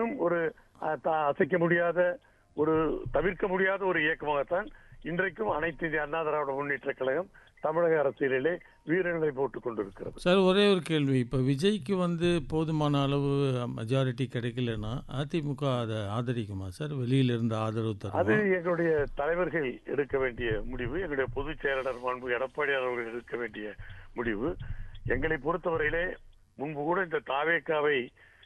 என்றும் ஒரு அஹ், த- அசைக்க முடியாத ஒரு தவிர்க்க முடியாத ஒரு இயக்கமாகத்தான் இன்றைக்கும் அனைத்து இந்திய அண்ணா திராவிட முன்னேற்ற கழகம் தமிழக அரசியலிலே வீரநிலை போட்டுக் கொண்டிருக்கிறது சார் ஒரே ஒரு கேள்வி இப்போ விஜய்க்கு வந்து போதுமான அளவு மெஜாரிட்டி கிடைக்கலன்னா அதிமுக அதை ஆதரிக்குமா சார் வெளியில இருந்து ஆதரவு அது தருமா எங்களுடைய தலைவர்கள் எடுக்க வேண்டிய முடிவு எங்களுடைய பொதுச் செயலாளர் மாண்பு எடப்பாடியார் அவர்கள் எடுக்க வேண்டிய முடிவு எங்களை பொறுத்தவரையிலே முன்பு கூட இந்த தாவேக்காவை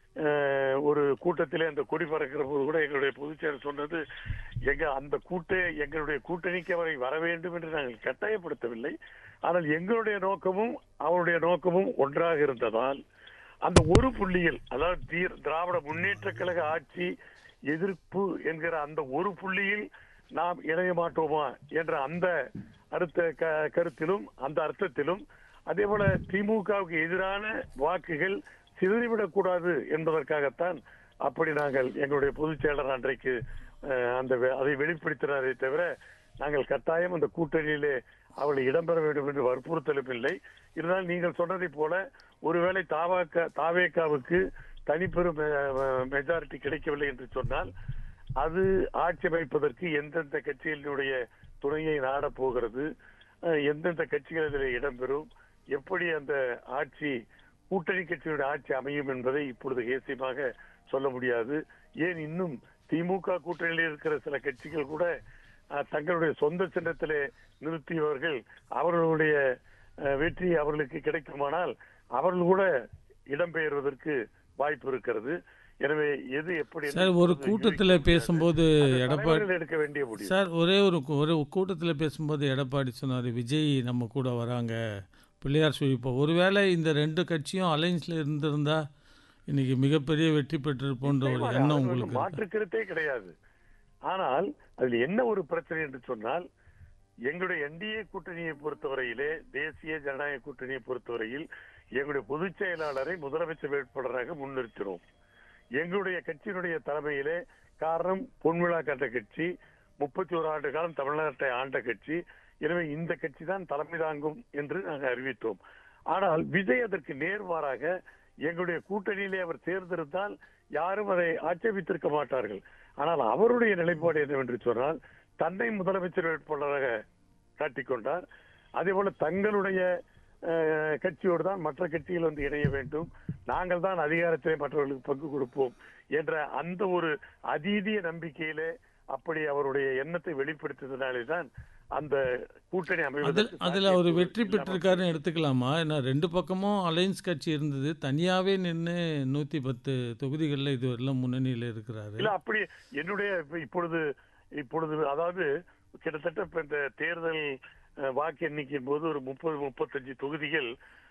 அஹ், ஒரு கூட்டத்திலே அந்த கொடி பறக்கிற போது கூட எங்களுடைய பொதுச் செயலர் சொன்னது எங்க அந்த கூட்ட எங்களுடைய கூட்டணிக்கு அவரை வர வேண்டும் என்று நாங்கள் கட்டாயப்படுத்தவில்லை ஆனால் எங்களுடைய நோக்கமும் அவருடைய நோக்கமும் ஒன்றாக இருந்ததால் அந்த ஒரு புள்ளியில் அதாவது தீர் திராவிட முன்னேற்ற கழக ஆட்சி எதிர்ப்பு என்கிற அந்த ஒரு புள்ளியில் நாம் இணைய மாட்டோமா என்ற அந்த அடுத்த க- கருத்திலும் அந்த அர்த்தத்திலும் அதே போல திமுகவுக்கு எதிரான வாக்குகள் சிதறிவிடக் கூடாது என்பதற்காகத்தான் அப்படி நாங்கள் எங்களுடைய பொதுச் செயலர் அன்றைக்கு அஹ், அந்த வெ- அதை வெளிப்படுத்தினாரே தவிர நாங்கள் கட்டாயம் அந்த கூட்டணியிலே அவளை இடம்பெற வேண்டும் என்று வற்புறுத்தலும் இல்லை இருந்தாலும் நீங்கள் சொன்னதைப் போல ஒருவேளை தாவாக்க தாவேக்காவுக்கு தனிப்பெரும் மெஜாரிட்டி கிடைக்கவில்லை என்று சொன்னால் அது ஆட்சி அமைப்பதற்கு எந்தெந்த கட்சிகளினுடைய துணையை நாடப் போகிறது அஹ், எந்தெந்த கட்சிகள் இதில் இடம்பெறும் எப்படி அந்த ஆட்சி கூட்டணி கட்சியுடைய ஆட்சி அமையும் என்பதை இப்பொழுது ஏசியமாக சொல்ல முடியாது ஏன் இன்னும் திமுக கூட்டணியில் இருக்கிற சில கட்சிகள் கூட அஹ், தங்களுடைய சொந்த சின்னத்திலே நிறுத்தியவர்கள் அவர்களுடைய அஹ், வெற்றி அவர்களுக்கு கிடைக்குமானால் அவர்கள் கூட இடம்பெயர்வதற்கு வாய்ப்பு இருக்கிறது எனவே எது எப்படி என்று சார் ஒரு இப்பொழுது கூட்டத்தில் யூகிக்க முடியாது. பேசும்போது அந்த எடப்பாடி தலைவர்கள் எடுக்க வேண்டிய முடிவு சார் ஒரே ஒரு ஒரு கூட்டத்தில் பேசும்போது எடப்பாடி சொன்னார் விஜய் நம்ம கூட வராங்க பிள்ளையார் சுழிப்போம் ஒருவேளை இந்த ரெண்டு கட்சியும் அலைன்ஸில் இருந்திருந்தா இன்னைக்கு மிகப்பெரிய வெற்றி பெற்றிருப்போன்ற ஒரு நிச்சயமாக, எண்ணம் அதில் உங்களுக்கு ஒரு இருக்கா? மாற்று கருத்தே கிடையாது ஆனால் அதில் என்ன ஒரு பிரச்சனை என்று சொன்னால் எங்களுடைய என்டிஏ கூட்டணியை பொறுத்தவரையிலே தேசிய ஜனநாயக கூட்டணியை பொறுத்தவரையில் எங்களுடைய பொதுச் செயலாளரை முதலமைச்சர் வேட்பாளராக முன்னிறுத்தினோம் எங்களுடைய கட்சியினுடைய தலைமையிலே காரணம் பொன்விழா கண்ட கட்சி முப்பத்தி ஒரு ஆண்டு காலம் தமிழ்நாட்டை ஆண்ட கட்சி எனவே இந்த கட்சி தான் தலைமை தாங்கும் என்று நாங்கள் அறிவித்தோம் ஆனால் விஜய் அதற்கு நேர்மாறாக எங்களுடைய கூட்டணியிலே அவர் சேர்ந்திருந்தால் யாரும் அதை ஆட்சேபித்திருக்க மாட்டார்கள் ஆனால் அவருடைய நிலைப்பாடு என்னவென்று சொன்னால் தன்னை முதலமைச்சர் வேட்பாளராக காட்டிக்கொண்டார் அதே போல தங்களுடைய அஹ், கட்சியோடு தான் மற்ற கட்சிகள் வந்து இணைய வேண்டும் நாங்கள் தான் அதிகாரத்திலே மற்றவர்களுக்கு பங்கு கொடுப்போம் என்ற அந்த ஒரு அதீதிய நம்பிக்கையிலே அப்படி அவருடைய எண்ணத்தை வெளிப்படுத்தியதனாலே தான் அந்த கூட்டணி அதில் அமைவதற்கு அதில் அவர் சாத்தியக்கூறு வெற்றி இல்லாமல் பெற்றிருக்காருன்னு எடுத்துக்கலாமா ஏன்னா ரெண்டு பக்கமும் அலைன்ஸ் கட்சி இருந்தது தனியாகவே நின்று நூற்றி பத்து தொகுதிகளில் இதுவரையிலும் முன்னணியில் இருக்கிறாரு இல்ல அப்படி என்னுடைய இப்ப இப்பொழுது இப்பொழுது அதாவது கிட்டத்தட்ட இப்ப இந்த தேர்தல் அஹ், வாக்கு எண்ணிக்கையின் போது ஒரு முப்பது முப்பத்தஞ்சு தொகுதிகள்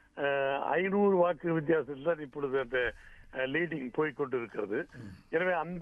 ஐநூறு வாக்கு வித்தியாசத்தில் தான் இப்பொழுது அந்த லீடிங் போய்கொண்டிருக்கிறது எனவே அந்த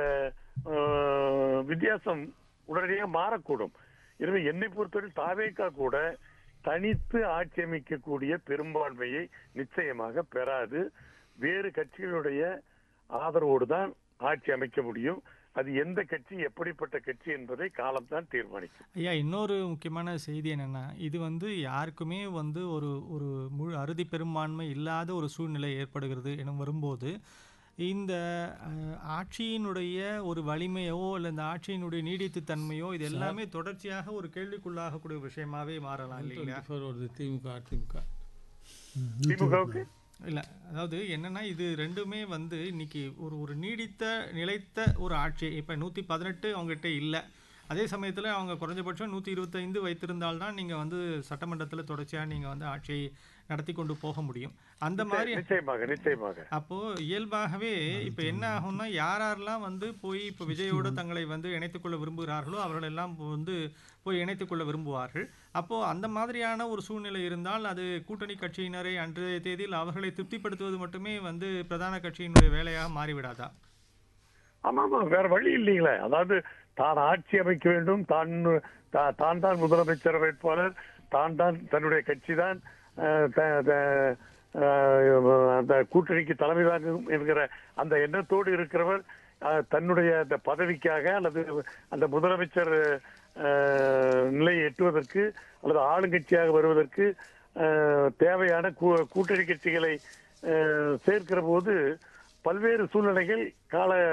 அஹ், வித்தியாசம் உடனடியாக மாறக்கூடும் எனவே என்னை பொறுத்தவரை தாவேக்கா கூட தனித்து ஆட்சி அமைக்கக்கூடிய பெரும்பான்மையை நிச்சயமாக பெறாது வேறு கட்சிகளுடைய ஆதரவோடு தான் ஆட்சி அமைக்க முடியும் அது எந்த கட்சி எப்படிப்பட்ட கட்சி என்பதை காலம்தான் தீர்மானிக்கும் ஐயா இன்னொரு முக்கியமான செய்தி என்னன்னா இது வந்து யாருக்குமே வந்து ஒரு ஒரு முழு அறுதி பெரும்பான்மை இல்லாத ஒரு சூழ்நிலை ஏற்படுகிறது என வரும்போது இந்த அஹ், ஆட்சியினுடைய ஒரு வலிமையோ இல்லை இந்த ஆட்சியினுடைய நீடித்து தன்மையோ இது எல்லாமே தொடர்ச்சியாக ஒரு கேள்விக்குள்ளாகக்கூடிய ஒரு விஷயமாவே மாறலாம் இல்லைங்களா வருது திமுக அதிமுக திமுகவுக்கு இல்லை அதாவது என்னன்னா இது ரெண்டுமே வந்து இன்னைக்கு ஒரு ஒரு நீடித்த நிலைத்த ஒரு ஆட்சி இப்போ நூற்றி பதினெட்டு அவங்ககிட்ட இல்லை அதே சமயத்தில் அவங்க குறைஞ்சபட்சம் நூற்றி இருபத்தைந்து வைத்திருந்தால்தான் நீங்கள் வந்து சட்டமன்றத்தில் தொடர்ச்சியாக நீங்கள் வந்து ஆட்சியை நடத்தி கொண்டு போக முடியும் அந்த மாதிரி நிச்சயமாக நிச்சயமாக அப்போ இயல்பாகவே இப்போ என்ன ஆகும்னா யார் யாரெல்லாம் வந்து போய் இப்போ விஜயோடு தங்களை வந்து இணைத்துக்கொள்ள விரும்புகிறார்களோ அவர்களெல்லாம் வந்து போய் இணைத்துக்கொள்ள விரும்புவார்கள் அப்போ அந்த மாதிரியான ஒரு சூழ்நிலை இருந்தால் அது கூட்டணி கட்சியினரை அன்றைய தேதியில் அவர்களை திருப்திப்படுத்துவது மட்டுமே வந்து பிரதான கட்சியினுடைய வேலையாக மாறிவிடாதா ஆமா ஆமா வேற வழி இல்லைங்களே அதாவது தான் ஆட்சி அமைக்க வேண்டும் தான் தா- தான் தான் முதலமைச்சர் வேட்பாளர் தான் தான் தன்னுடைய கட்சி தான் அந்த கூட்டணிக்கு தலைமை தாங்கும் என்கிற அந்த எண்ணத்தோடு இருக்கிறவர் அஹ், தன்னுடைய அந்த பதவிக்காக அல்லது அந்த முதலமைச்சர் அஹ், நிலையை எட்டுவதற்கு அல்லது ஆளுங்கட்சியாக வருவதற்கு அஹ், தேவையான கூ- கூட்டணி கட்சிகளை அஹ், சேர்க்கிற போது பல்வேறு சூழ்நிலைகள் கால